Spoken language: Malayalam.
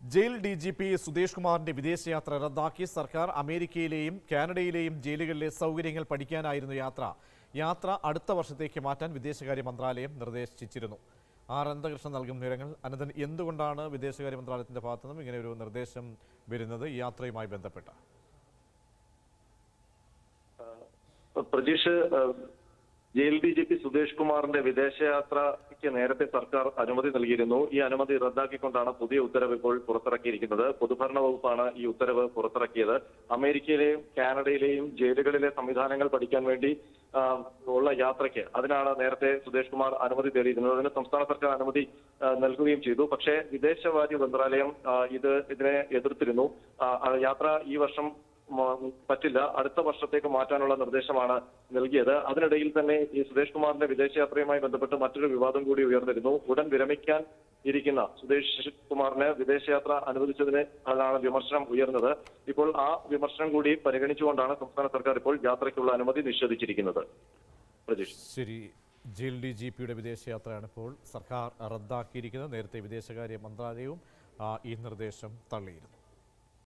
jail D G P Sudesh കുമാറിന്റെ വിദേശയാത്ര റദ്ദാക്കി സർക്കാർ അമേരിക്കയിലെയും കാനഡയിലെയും ജയിലുകളിലെ സൗകര്യങ്ങൾ പഠിക്കാനായിരുന്നു യാത്ര യാത്ര അടുത്ത വർഷത്തേക്ക് മാറ്റാൻ വിദേശകാര്യ മന്ത്രാലയം നിർദ്ദേശിച്ചിരുന്നു ആർ അനന്തകൃഷ്ണൻ നൽകും വിവരങ്ങൾ അനന്തൻ എന്തുകൊണ്ടാണ് വിദേശകാര്യ മന്ത്രാലയത്തിന്റെ ഭാഗത്തു നിന്നും ഇങ്ങനെ ഒരു നിർദ്ദേശം വരുന്നത് ഈ യാത്രയുമായി ബന്ധപ്പെട്ട Pratheesh jail D G P Sudesh കുമാറിന്റെ വിദേശയാത്രയ്ക്ക് നേരത്തെ സർക്കാർ അനുമതി നൽകിയിരുന്നു ഈ അനുമതി റദ്ദാക്കിക്കൊണ്ടാണ് പുതിയ ഉത്തരവ് ഇപ്പോൾ പുറത്തിറക്കിയിരിക്കുന്നത് പൊതുഭരണ വകുപ്പാണ് ഈ ഉത്തരവ് പുറത്തിറക്കിയത് അമേരിക്കയിലെയും കാനഡയിലെയും ജയിലുകളിലെ സംവിധാനങ്ങൾ പഠിക്കാൻ വേണ്ടി ആ, ഉള്ള യാത്രയ്ക്ക് അതിനാണ് നേരത്തെ സുദേശ് കുമാർ അനുമതി തേടിയിരുന്നത് അതിന് സംസ്ഥാന സർക്കാർ അനുമതി ആ, നൽകുകയും ചെയ്തു പക്ഷേ വിദേശകാര്യ മന്ത്രാലയം ആ, ഇത് ഇതിനെ എതിർത്തിരുന്നു ആ, ആ, യാത്ര ഈ വർഷം മ- പറ്റില്ല അടുത്ത വർഷത്തേക്ക് മാറ്റാനുള്ള നിർദ്ദേശമാണ് നൽകിയത് അതിനിടയിൽ തന്നെ ഈ സുദേശ് കുമാറിന്റെ വിദേശയാത്രയുമായി ബന്ധപ്പെട്ട് മറ്റൊരു വിവാദം കൂടി ഉയർന്നിരുന്നു ഉടൻ വിരമിക്കാൻ ഇരിക്കുന്ന സുദേശ് കുമാറിന് വിദേശയാത്ര അനുവദിച്ചതിന് ആണ് വിമർശനം ഉയർന്നത് ഇപ്പോൾ ആ വിമർശനം കൂടി പരിഗണിച്ചുകൊണ്ടാണ് സംസ്ഥാന സർക്കാർ ഇപ്പോൾ യാത്രയ്ക്കുള്ള അനുമതി നിഷേധിച്ചിരിക്കുന്നത് പ്രതീക്ഷ ശരി ജയിൽ ഡി ജി പിയുടെ വിദേശയാത്രയാണ് ഇപ്പോൾ സർക്കാർ റദ്ദാക്കിയിരിക്കുന്നത് നേരത്തെ വിദേശകാര്യ മന്ത്രാലയവും ആ, ഈ നിർദ്ദേശം തള്ളിയിരുന്നു